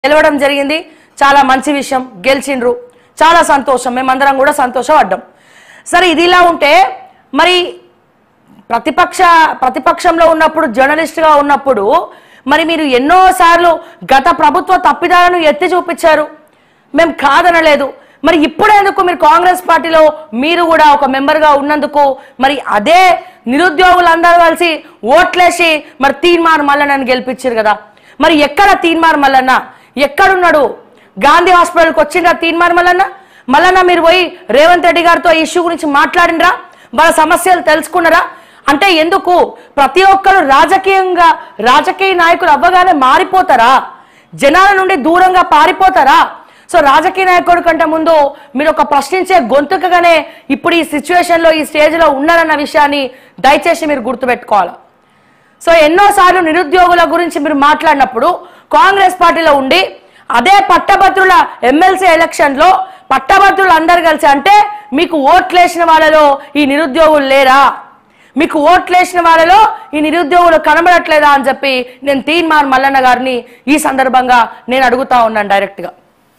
గెలవడం జరిగింది చాలా మంచి విషయం గెలిచిండ్రు చాలా సంతోషం మేమందరం కూడా సంతోషపడ్డాం సరే ఇది ఇలా ఉంటే మరి ప్రతిపక్ష ప్రతిపక్షంలో ఉన్నప్పుడు జర్నలిస్ట్గా ఉన్నప్పుడు మరి మీరు ఎన్నోసార్లు గత ప్రభుత్వ తప్పిదాలను ఎత్తి చూపించారు మేము కాదనలేదు మరి ఇప్పుడు ఎందుకు మీరు కాంగ్రెస్ పార్టీలో మీరు కూడా ఒక మెంబర్గా ఉన్నందుకు మరి అదే నిరుద్యోగులందరూ కలిసి ఓట్లేసి మరి తీన్మార్ మల్లన్నని గెలిపించారు కదా మరి ఎక్కడ తీన్మార్ మల్లన్న ఎక్కడున్నాడు గాంధీ హాస్పిటల్కి వచ్చిండ్రా తీన్మార్ మల్లన్న మల్లన్న మీరు పోయి రేవంత్ రెడ్డి గారితో ఈ ఇష్యూ గురించి మాట్లాడినరా వాళ్ళ సమస్యలు తెలుసుకున్నారా అంటే ఎందుకు ప్రతి ఒక్కరు రాజకీయంగా రాజకీయ నాయకులు అవ్వగానే మారిపోతారా జనాల నుండి దూరంగా పారిపోతారా సో రాజకీయ నాయకుడి కంటే ముందు మీరు ఒక ప్రశ్నించే గొంతుకగానే ఇప్పుడు ఈ సిచ్యువేషన్లో ఈ స్టేజ్లో ఉన్నారన్న విషయాన్ని దయచేసి మీరు గుర్తుపెట్టుకోవాలి సో ఎన్నోసార్లు నిరుద్యోగుల గురించి మీరు మాట్లాడినప్పుడు కాంగ్రెస్ పార్టీలో ఉండి అదే పట్టభద్రుల ఎమ్మెల్సీ ఎలక్షన్లో పట్టభద్రులు అందరు కలిసి అంటే మీకు ఓట్లేసిన వాళ్ళలో ఈ నిరుద్యోగులు లేరా మీకు ఓట్లేసిన వాళ్ళలో ఈ నిరుద్యోగులు కనబడట్లేదా అని చెప్పి నేను తీన్మార్ మల్లన్న గారిని ఈ సందర్భంగా నేను అడుగుతా ఉన్నాను డైరెక్ట్గా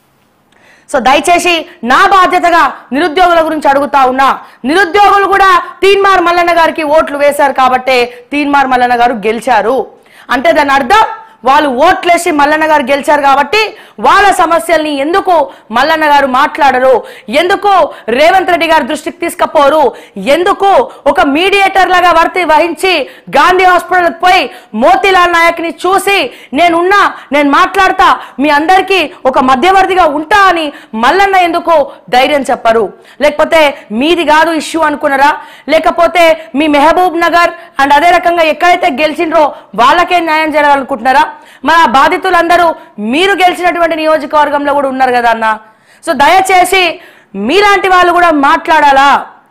సో దయచేసి నా బాధ్యతగా నిరుద్యోగుల గురించి అడుగుతా ఉన్నా నిరుద్యోగులు కూడా తీన్మార్ మల్లన్న గారికి ఓట్లు వేశారు కాబట్టే తీన్మార్ మల్లన్న గారు గెలిచారు అంటే దాని అర్థం వాళ్ళు ఓట్లేసి మల్లన్న గారు గెలిచారు కాబట్టి వాళ్ళ సమస్యల్ని ఎందుకు మల్లన్న గారు మాట్లాడరు ఎందుకు రేవంత్ రెడ్డి గారి దృష్టికి తీసుకపోరు ఎందుకు ఒక మీడియేటర్ లాగా వర్తి వహించి గాంధీ హాస్పిటల్కి పోయి మోతీలాల్ నాయక్ని చూసి నేనున్నా నేను మాట్లాడతా మీ అందరికీ ఒక మధ్యవర్తిగా ఉంటా అని మల్లన్న ఎందుకు ధైర్యం చెప్పరు లేకపోతే మీది కాదు ఇష్యూ అనుకున్నారా లేకపోతే మీ మెహబూబ్ నగర్ అండ్ అదే రకంగా ఎక్కడైతే గెలిచిండ్రో వాళ్ళకే న్యాయం చేయాలనుకుంటున్నారా మన ఆ బాధితులందరూ మీరు గెలిచినటువంటి నియోజకవర్గంలో కూడా ఉన్నారు కదా అన్న సో దయచేసి మీలాంటి వాళ్ళు కూడా మాట్లాడాలా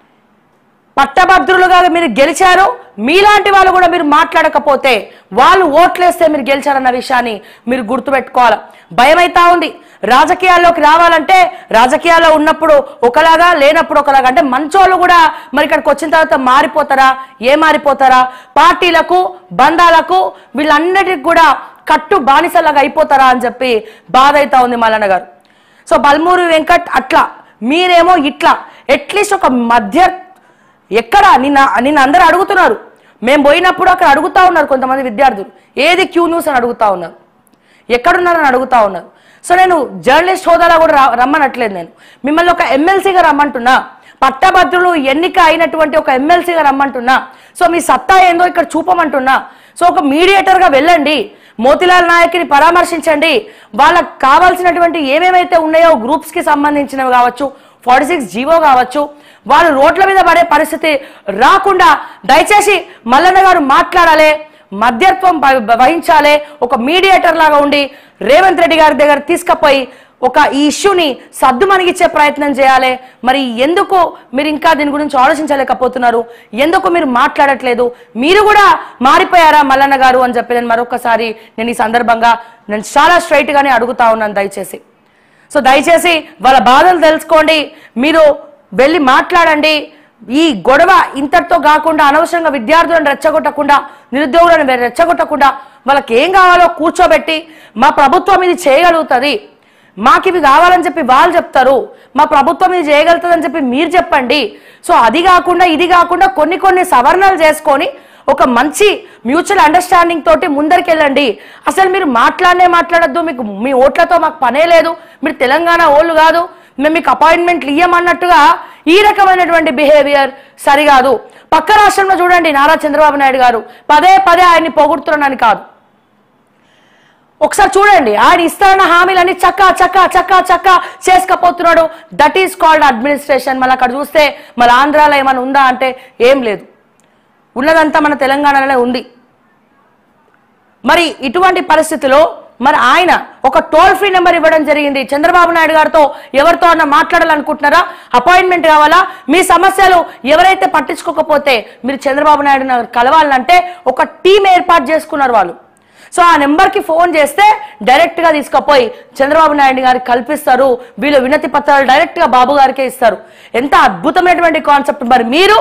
పట్టభద్రులుగా మీరు గెలిచారు మీలాంటి వాళ్ళు కూడా మీరు మాట్లాడకపోతే వాళ్ళు ఓట్లేస్తే మీరు గెలిచారన్న విషయాన్ని మీరు గుర్తుపెట్టుకోవాలి భయమైతా ఉంది రాజకీయాల్లోకి రావాలంటే రాజకీయాల్లో ఉన్నప్పుడు ఒకలాగా లేనప్పుడు ఒకలాగా అంటే మంచోళ్ళు కూడా మరి ఇక్కడికి వచ్చిన తర్వాత మారిపోతారా ఏ మారిపోతారా పార్టీలకు బంధాలకు వీళ్ళన్నిటికి కూడా కట్టు బానిసలాగా అయిపోతారా అని చెప్పి బాధ అవుతా ఉంది మల్లన్న గారు సో బల్మూరి వెంకట్ అట్లా మీరేమో ఇట్లా అట్లీస్ట్ ఒక మధ్య ఎక్కడ నిన్న నిన్న అందరూ అడుగుతున్నారు మేము పోయినప్పుడు అక్కడ అడుగుతా ఉన్నారు కొంతమంది విద్యార్థులు ఏది క్యూ న్యూస్ అని అడుగుతా ఉన్నారు ఎక్కడున్నారని అడుగుతా ఉన్నారు సో నేను జర్నలిస్ట్ హోదాలో కూడా రా- రమ్మనట్లేదు నేను మిమ్మల్ని ఒక ఎమ్మెల్సీగా రమ్మంటున్నా పట్టభద్రులు ఎన్నిక అయినటువంటి ఒక ఎమ్మెల్సీగా రమ్మంటున్నా సో మీ సత్తా ఏందో ఇక్కడ చూపమంటున్నా సో ఒక మీడియేటర్గా వెళ్ళండి మోతిలాల్ నాయక్ని పరామర్శించండి వాళ్ళకి కావాల్సినటువంటి ఏమేమైతే ఉన్నాయో గ్రూప్స్కి సంబంధించినవి కావచ్చు ఫార్టీ సిక్స్ జీవో కావచ్చు వాళ్ళు రోడ్ల మీద పడే పరిస్థితి రాకుండా దయచేసి మల్లన్న గారు మాట్లాడాలి మధ్యత్వం వహి- వహించాలి ఒక మీడియేటర్ లాగా ఉండి రేవంత్ రెడ్డి గారి దగ్గర తీసుకుపోయి ఒక ఈ ఇష్యూని సద్దుమణిగిచ్చే ప్రయత్నం చేయాలి మరి ఎందుకు మీరు ఇంకా దీని గురించి ఆలోచించలేకపోతున్నారు ఎందుకు మీరు మాట్లాడట్లేదు మీరు కూడా మారిపోయారా మల్లన్న గారు అని చెప్పి నేను మరొకసారి నేను ఈ సందర్భంగా నేను చాలా స్ట్రైట్ గానే అడుగుతా ఉన్నాను దయచేసి సో దయచేసి వాళ్ళ బాధలు తెలుసుకోండి మీరు వెళ్ళి మాట్లాడండి ఈ గొడవ ఇంతటితో కాకుండా అనవసరంగా విద్యార్థులను రెచ్చగొట్టకుండా నిరుద్యోగులను వె- రెచ్చగొట్టకుండా వాళ్ళకి ఏం కావాలో కూర్చోబెట్టి మా ప్రభుత్వం ఇది చేయగలుగుతుంది మాకు ఇవి కావాలని చెప్పి వాళ్ళు చెప్తారు మా ప్రభుత్వం ఇది చేయగలుగుతుందని చెప్పి మీరు చెప్పండి సో అది కాకుండా ఇది కాకుండా కొన్ని కొన్ని సవరణలు చేసుకొని ఒక మంచి మ్యూచువల్ అండర్స్టాండింగ్ తోటి ముందరికెళ్ళండి అసలు మీరు మాట్లాడనే మాట్లాడద్దు మీకు మీ ఓట్లతో మాకు పనే లేదు మీరు తెలంగాణ ఓళ్ళు కాదు మేము మీకు అపాయింట్మెంట్లు ఇయ్యమన్నట్టుగా ఈ రకమైనటువంటి బిహేవియర్ సరికాదు పక్క రాష్ట్రంలో చూడండి నారా చంద్రబాబు నాయుడు గారు పదే పదే ఆయన్ని పొగుడుతున్నానని కాదు ఒకసారి చూడండి ఆయన ఇస్తారన్న హామీలన్నీ చక్క చక్క చక్క చక్క చేసుకపోతున్నాడు దట్ ఈస్ కాల్డ్ అడ్మినిస్ట్రేషన్ మళ్ళీ అక్కడ చూస్తే మళ్ళీ ఆంధ్రాలో ఏమైనా ఉందా అంటే ఏం లేదు ఉన్నదంతా మన తెలంగాణలోనే ఉంది మరి ఇటువంటి పరిస్థితిలో మరి ఆయన ఒక టోల్ ఫ్రీ నెంబర్ ఇవ్వడం జరిగింది చంద్రబాబు నాయుడు గారితో ఎవరితో అన్న మాట్లాడాలనుకుంటున్నారా అపాయింట్మెంట్ కావాలా మీ సమస్యలు ఎవరైతే పట్టించుకోకపోతే మీరు చంద్రబాబు నాయుడు గారు కలవాలంటే ఒక టీం ఏర్పాటు చేసుకున్నారు వాళ్ళు సో ఆ నెంబర్కి ఫోన్ చేస్తే డైరెక్ట్గా తీసుకుపోయి చంద్రబాబు నాయుడు గారికి కల్పిస్తారు వీళ్ళు వినతి పత్రాలు డైరెక్ట్గా బాబు గారికే ఇస్తారు ఎంత అద్భుతమైనటువంటి కాన్సెప్ట్ మరి మీరు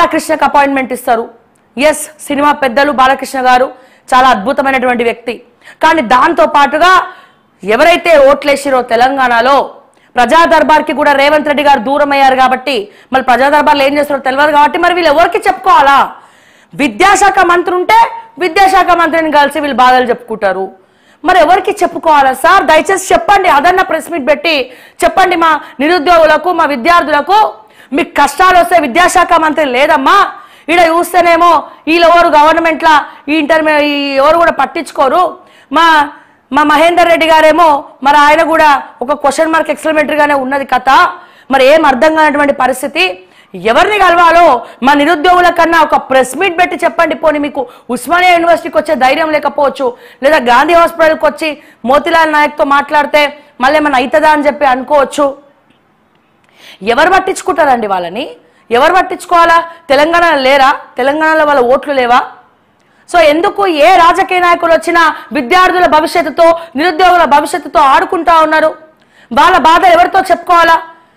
బాలకృష్ణకు అపాయింట్మెంట్ ఇస్తారు ఎస్ సినిమా పెద్దలు బాలకృష్ణ గారు చాలా అద్భుతమైనటువంటి వ్యక్తి కానీ దాంతో పాటుగా ఎవరైతే ఓట్లేసిరో తెలంగాణలో ప్రజా దర్బార్కి కూడా రేవంత్ రెడ్డి గారు దూరం అయ్యారు కాబట్టి మరి ప్రజా దర్బార్లో ఏం చేస్తారో తెలియదు కాబట్టి మరి వీళ్ళు ఎవరికి చెప్పుకోవాలా విద్యాశాఖ మంత్రి ఉంటే విద్యాశాఖ మంత్రిని కలిసి వీళ్ళు బాధలు చెప్పుకుంటారు మరి ఎవరికి చెప్పుకోవాలా సార్ దయచేసి చెప్పండి అదన్న ప్రెస్ మీట్ పెట్టి చెప్పండి మా నిరుద్యోగులకు మా విద్యార్థులకు మీకు కష్టాలు వస్తే విద్యాశాఖ మంత్రి లేదమ్మా ఈడ చూస్తేనేమో వీళ్ళు ఎవరు గవర్నమెంట్లా ఈ ఇంటర్మీ ఈ ఎవరు కూడా పట్టించుకోరు మా మా మహేందర్ రెడ్డి గారేమో మరి ఆయన కూడా ఒక క్వశ్చన్ మార్క్ ఎక్స్పెరిమెంటరీగానే ఉన్నది కథ మరి ఏం అర్థం కానటువంటి పరిస్థితి ఎవరిని కలవాలో మా నిరుద్యోగుల కన్నా ఒక ప్రెస్ మీట్ పెట్టి చెప్పండి పోనీ మీకు ఉస్మానియా యూనివర్సిటీకి వచ్చే ధైర్యం లేకపోవచ్చు లేదా గాంధీ హాస్పిటల్కి వచ్చి మోతిలాల్ నాయక్తో మాట్లాడితే మళ్ళీ ఏమైనా అవుతుందా అని చెప్పి అనుకోవచ్చు ఎవరు పట్టించుకుంటారండి వాళ్ళని ఎవరు పట్టించుకోవాలా తెలంగాణలో లేరా తెలంగాణలో వాళ్ళ ఓట్లు లేవా సో ఎందుకు ఏ రాజకీయ నాయకులు వచ్చినా విద్యార్థుల భవిష్యత్తుతో నిరుద్యోగుల భవిష్యత్తుతో ఆడుకుంటా ఉన్నారు వాళ్ళ బాధ ఎవరితో చెప్పుకోవాలా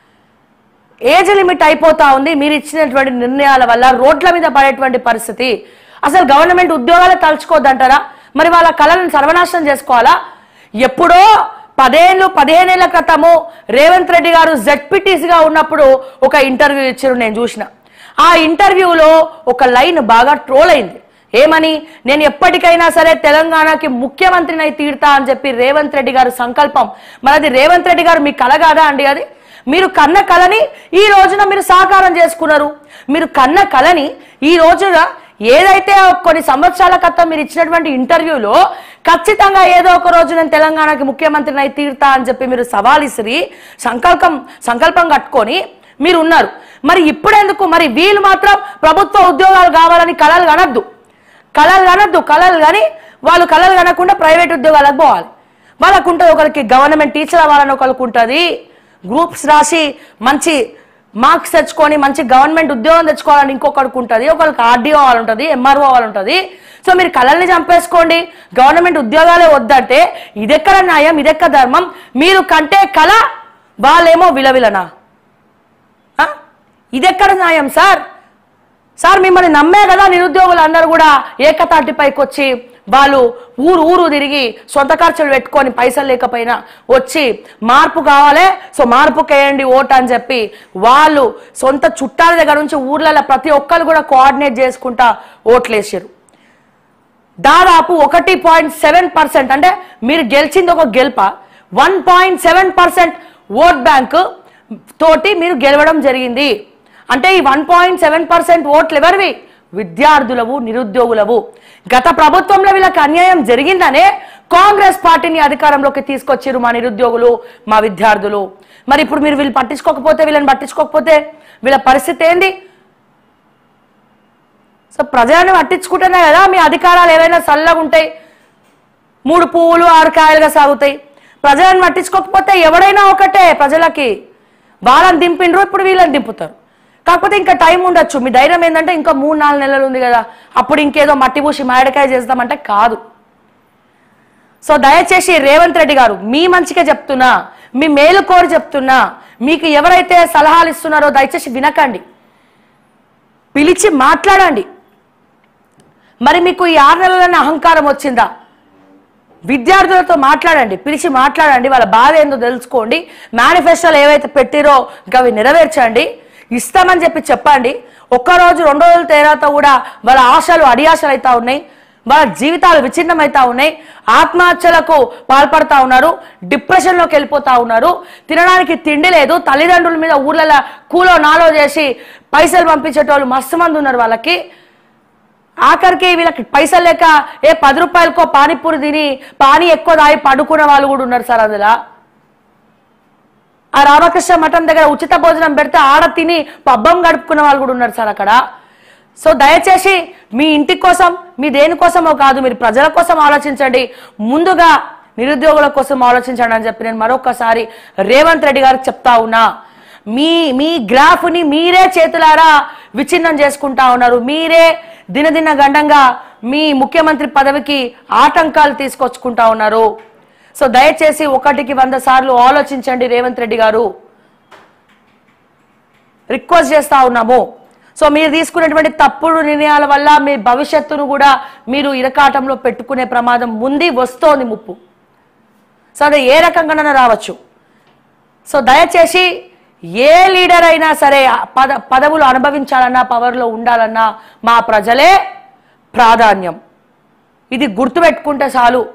ఏజ్ లిమిట్ అయిపోతా ఉంది మీరు ఇచ్చినటువంటి నిర్ణయాల వల్ల రోడ్ల మీద పడేటువంటి పరిస్థితి అసలు గవర్నమెంట్ ఉద్యోగాలు తలుచుకోవద్దంటారా మరి వాళ్ళ కళలను సర్వనాశనం చేసుకోవాలా ఎప్పుడో పదేళ్ళు పదిహేనేళ్ల క్రితము రేవంత్ రెడ్డి గారు ZPTC గా ఉన్నప్పుడు ఒక ఇంటర్వ్యూ ఇచ్చారు నేను చూసిన ఆ ఇంటర్వ్యూలో ఒక లైన్ బాగా ట్రోల్ అయింది ఏమని నేను ఎప్పటికైనా సరే తెలంగాణకి ముఖ్యమంత్రిని అయి తీరుతా అని చెప్పి రేవంత్ రెడ్డి గారు సంకల్పం మరి అది రేవంత్ రెడ్డి గారు మీ కల కాదా అండి అది మీరు కన్న కళని ఈ రోజున మీరు సాకారం చేసుకున్నారు మీరు కన్న కళని ఈ రోజున ఏదైతే కొన్ని సంవత్సరాల క్రితం మీరు ఇచ్చినటువంటి ఇంటర్వ్యూలో ఖచ్చితంగా ఏదో ఒక రోజు నేను తెలంగాణకి ముఖ్యమంత్రిని అయి తీరుతా అని చెప్పి మీరు సవాల్ ఇసిరి సంకల్పం సంకల్పం కట్టుకొని మీరు ఉన్నారు మరి ఇప్పుడెందుకు మరి వీళ్ళు మాత్రం ప్రభుత్వ ఉద్యోగాలు కావాలని కళలు కనద్దు కళలు కనద్దు కళలు కానీ వాళ్ళు కళలు కనకుండా ప్రైవేట్ ఉద్యోగాలకు పోవాలి వాళ్ళకు ఉంటుంది ఒకరికి గవర్నమెంట్ టీచర్ అవ్వాలని ఒకరికి ఉంటుంది గ్రూప్స్ రాసి మంచి మార్క్స్ తెచ్చుకొని మంచి గవర్నమెంట్ ఉద్యోగం తెచ్చుకోవాలని ఇంకొకరికి ఉంటుంది ఒకరికి ఆర్డీఓ వాళ్ళు ఉంటుంది ఎంఆర్ఓ వాళ్ళు ఉంటుంది సో మీరు కళల్ని చంపేసుకోండి గవర్నమెంట్ ఉద్యోగాలే వద్దంటే ఇదెక్కడ న్యాయం ఇదెక్కడ ధర్మం మీరు కంటే కళ వాళ్ళేమో విలవిలనా ఆ? ఇదెక్కడ న్యాయం సార్ సార్ మిమ్మల్ని నమ్మే కదా నిరుద్యోగులు అందరూ కూడా ఏకతాటిపైకి వచ్చి వాళ్ళు ఊరు ఊరు తిరిగి సొంత ఖర్చులు పెట్టుకొని పైసలు లేకపోయినా వచ్చి మార్పు కావాలి సో మార్పుకి వేయండి ఓట్ అని చెప్పి వాళ్ళు సొంత చుట్టాల దగ్గర నుంచి ఊర్లలో ప్రతి ఒక్కరు కూడా కోఆర్డినేట్ చేసుకుంటా ఓట్లేసారు దాదాపు ఒకటి పాయింట్ సెవెన్ పర్సెంట్ అంటే మీరు గెలిచింది ఒక గెలుప one point seven percent vote bank తోటి మీరు గెలవడం జరిగింది అంటే ఈ వన్ పాయింట్ సెవెన్ పర్సెంట్ ఓట్లు ఎవరివి విద్యార్థులవు నిరుద్యోగులవు గత ప్రభుత్వంలో వీళ్ళకి అన్యాయం జరిగిందనే కాంగ్రెస్ పార్టీని అధికారంలోకి తీసుకొచ్చారు మా నిరుద్యోగులు మా విద్యార్థులు మరి ఇప్పుడు మీరు వీళ్ళు పట్టించుకోకపోతే వీళ్ళని పట్టించుకోకపోతే వీళ్ళ పరిస్థితి ఏంది సో ప్రజలను పట్టించుకుంటేనే కదా మీ అధికారాలు ఏవైనా చల్లగా ఉంటాయి మూడు పువ్వులు ఆరు కాయలుగా సాగుతాయి ప్రజలను పట్టించుకోకపోతే ఎవడైనా ఒకటే ప్రజలకి వాళ్ళని దింపిండ్రు ఇప్పుడు వీళ్ళని దింపుతారు కాకపోతే ఇంకా టైం ఉండొచ్చు మీ ధైర్యం ఏంటంటే ఇంకా మూడు నాలుగు నెలలు ఉంది కదా అప్పుడు ఇంకేదో మట్టి పూసి మామిడికాయ చేద్దామంటే కాదు సో దయచేసి రేవంత్ రెడ్డి గారు మీ మంచిగా చెప్తున్నా మీ మేలు కోరి చెప్తున్నా మీకు ఎవరైతే సలహాలు ఇస్తున్నారో దయచేసి వినకండి పిలిచి మాట్లాడండి మరి మీకు ఈ ఆరు నెలలన్న అహంకారం వచ్చిందా విద్యార్థులతో మాట్లాడండి పిలిచి మాట్లాడండి వాళ్ళ బాధ ఏందో తెలుసుకోండి మేనిఫెస్టోలు ఏవైతే పెట్టిరో ఇంకా అవి నెరవేర్చండి ఇస్తామని చెప్పి చెప్పండి ఒక్క రోజు రెండు రోజుల తేడాతో కూడా వాళ్ళ ఆశలు అడియాశలు అవుతా ఉన్నాయి వాళ్ళ జీవితాలు విచ్ఛిన్నమవుతా ఉన్నాయి ఆత్మహత్యలకు పాల్పడతా ఉన్నారు డిప్రెషన్లోకి వెళ్ళిపోతా ఉన్నారు తినడానికి తిండి లేదు తల్లిదండ్రుల మీద ఊర్లలో కూలో నాలో చేసి పైసలు పంపించేటోళ్ళు మస్తు మంది ఉన్నారు వాళ్ళకి ఆఖరికి వీళ్ళకి పైసలు లేక ఏ పది రూపాయలకో పానీపూరి తిని పానీ ఎక్కువ దాగి పడుకునే వాళ్ళు కూడా ఉన్నారు సార్ అందులో ఆ రామకృష్ణ మఠం దగ్గర ఉచిత భోజనం పెడితే ఆడ తిని పబ్బం గడుపుకున్న వాళ్ళు కూడా ఉన్నారు సార్ అక్కడ సో దయచేసి మీ ఇంటి కోసం మీ దేనికోసమో కాదు మీరు ప్రజల కోసం ఆలోచించండి ముందుగా నిరుద్యోగుల కోసం ఆలోచించండి అని చెప్పి నేను మరొకసారి రేవంత్ రెడ్డి గారికి చెప్తా ఉన్నా మీ మీ గ్రాఫ్ని మీరే చేతులారా విచ్ఛిన్నం చేసుకుంటా ఉన్నారు మీరే దినదిన గండంగా మీ ముఖ్యమంత్రి పదవికి ఆటంకాలు తీసుకొచ్చుకుంటా ఉన్నారు సో దయచేసి ఒకటికి వంద సార్లు ఆలోచించండి రేవంత్ రెడ్డి గారు రిక్వెస్ట్ చేస్తా ఉన్నాము సో మీరు తీసుకునేటువంటి తప్పుడు నిర్ణయాల వల్ల మీ భవిష్యత్తును కూడా మీరు ఇరకాటంలో పెట్టుకునే ప్రమాదం ఉంది వస్తోంది ముప్పు సో అది ఏ రకంగానైనా రావచ్చు సో దయచేసి ఏ లీడర్ అయినా సరే ఆ పద పదవులు అనుభవించాలన్నా పవర్లో ఉండాలన్నా మా ప్రజలే ప్రాధాన్యం ఇది గుర్తుపెట్టుకుంటే చాలు